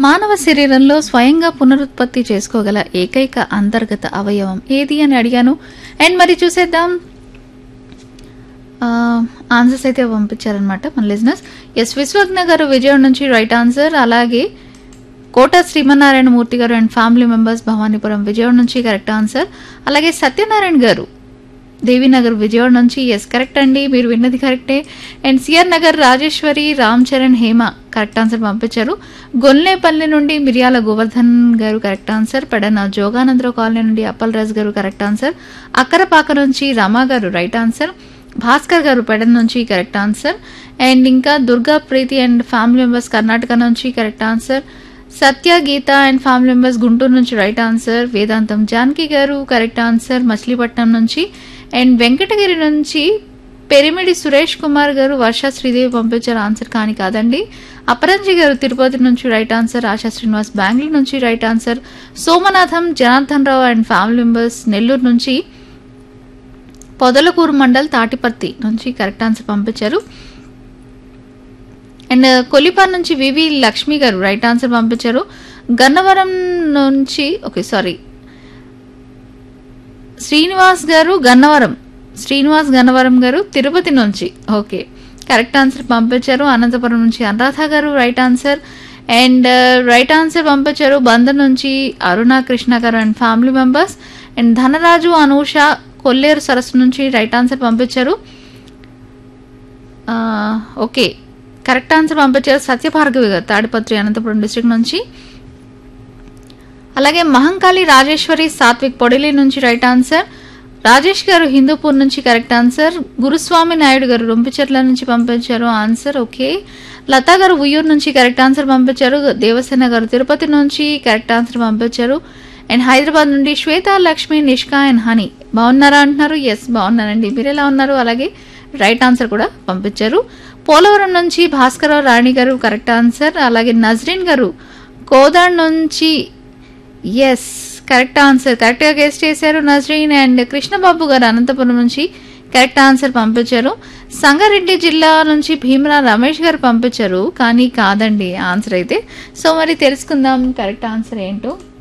మానవ శరీరంలో స్వయంగా పునరుత్పత్తి చేసుకోగల ఏకైక అంతర్గత అవయవం ఏది అని అడిగాను అండ్ మరి చూసేద్దాం ఆన్సర్స్ అయితే పంపించారనమాట మన లిజినెస్ ఎస్ విశ్వజ్ఞ గారు విజయవాడ నుంచి రైట్ ఆన్సర్ అలాగే కోట శ్రీమన్నారాయణ మూర్తి గారు and family members Bhavanipuram Vijayawada నుంచి కరెక్ట్ ఆన్సర్ అలాగే సత్యనారాయణ గారు దేవీనగర్ విజయవాడ నుంచి ఎస్ కరెక్ట్ అండి మీరు విన్నది కరెక్టే and CR Nagar Rajeshwari Ram Charan Hema correct answer పంపించారు గొల్నేపల్లి నుండి మిరియాల గోవర్ధన్ గారు correct answer Pedana Jogananda Rao colony నుండి అప్పల్ గారు కరెక్ట్ ఆన్సర్ అక్కరపాక నుంచి రమా గారు రైట్ ఆన్సర్ భాస్కర్ గారు పెడన నుంచి కరెక్ట్ ఆన్సర్ అండ్ ఇంకా Durga Preethi and family members Karnataka నుంచి correct answer Satya Geetha and family members Guntur నుంచి రైట్ ఆన్సర్ వేదాంతం జానకి గారు కరెక్ట్ ఆన్సర్ మచిలీపట్నం నుంచి అండ్ వెంకటగిరి నుంచి పెరిమిడి సురేష్ కుమార్ గారు వర్ష శ్రీదేవి పంపించారు ఆన్సర్ కానీ కాదండి అపరంజి గారు తిరుపతి నుంచి రైట్ ఆన్సర్ ఆశా శ్రీనివాస్ బెంగళూరు నుంచి right answer Somanatham Janardhan Rao and family members Nellore నుంచి పొదలకూరు మండల్ తాటిపత్తి నుంచి కరెక్ట్ ఆన్సర్ పంపించారు అండ్ కొలిపార్ నుంచి వివి లక్ష్మి గారు రైట్ ఆన్సర్ పంపించారు గన్నవరం నుంచి ఓకే సారీ శ్రీనివాస్ గారు గన్నవరం శ్రీనివాస్ గన్నవరం గారు తిరుపతి నుంచి ఓకే కరెక్ట్ ఆన్సర్ పంపించారు అనంతపురం నుంచి అనురాధ గారు right answer and right answer పంపించారు బందర్ నుంచి అరుణ కృష్ణ గారు and family members and Dhanaraju Anusha Kolleru సరస్సు నుంచి రైట్ ఆన్సర్ పంపించారు ఆ, ఓకే కరెక్ట్ ఆన్సర్ పంపించారు సత్యభార్గవి గారు తాడిపత్రి అనంతపురం డిస్ట్రిక్ట్ నుంచి అలాగే మహంకాళి రాజేశ్వరి సాత్విక్ పొడిలి నుంచి రైట్ ఆన్సర్ రాజేష్ గారు హిందూపూర్ నుంచి కరెక్ట్ ఆన్సర్ గురుస్వామి నాయుడు గారు రొంపిచెట్ల నుంచి పంపించారు ఆన్సర్ ఓకే లతా గారు ఉయ్యూరు నుంచి కరెక్ట్ ఆన్సర్ పంపించారు దేవసేన గారు తిరుపతి నుంచి కరెక్ట్ ఆన్సర్ పంపించారు అండ్ హైదరాబాద్ నుండి శ్వేత లక్ష్మి నిష్కా అండ్ హనీ బాగున్నారా అంటున్నారు ఎస్ బాగున్నానండి మీరు ఎలా ఉన్నారు అలాగే రైట్ ఆన్సర్ కూడా పంపించారు పోలవరం నుంచి భాస్కరరావు రాణి గారు కరెక్ట్ ఆన్సర్ అలాగే నజరీన్ గారు కోదాడ్ నుంచి ఎస్ కరెక్ట్ ఆన్సర్ కరెక్ట్గా గెస్ట్ చేశారు నజరీన్ అండ్ కృష్ణబాబు గారు అనంతపురం నుంచి కరెక్ట్ ఆన్సర్ పంపించారు సంగారెడ్డి జిల్లా నుంచి భీమరా రమేష్ గారు పంపించారు కానీ కాదండి ఆన్సర్ అయితే సో మరి తెలుసుకుందాం కరెక్ట్ ఆన్సర్ ఏంటో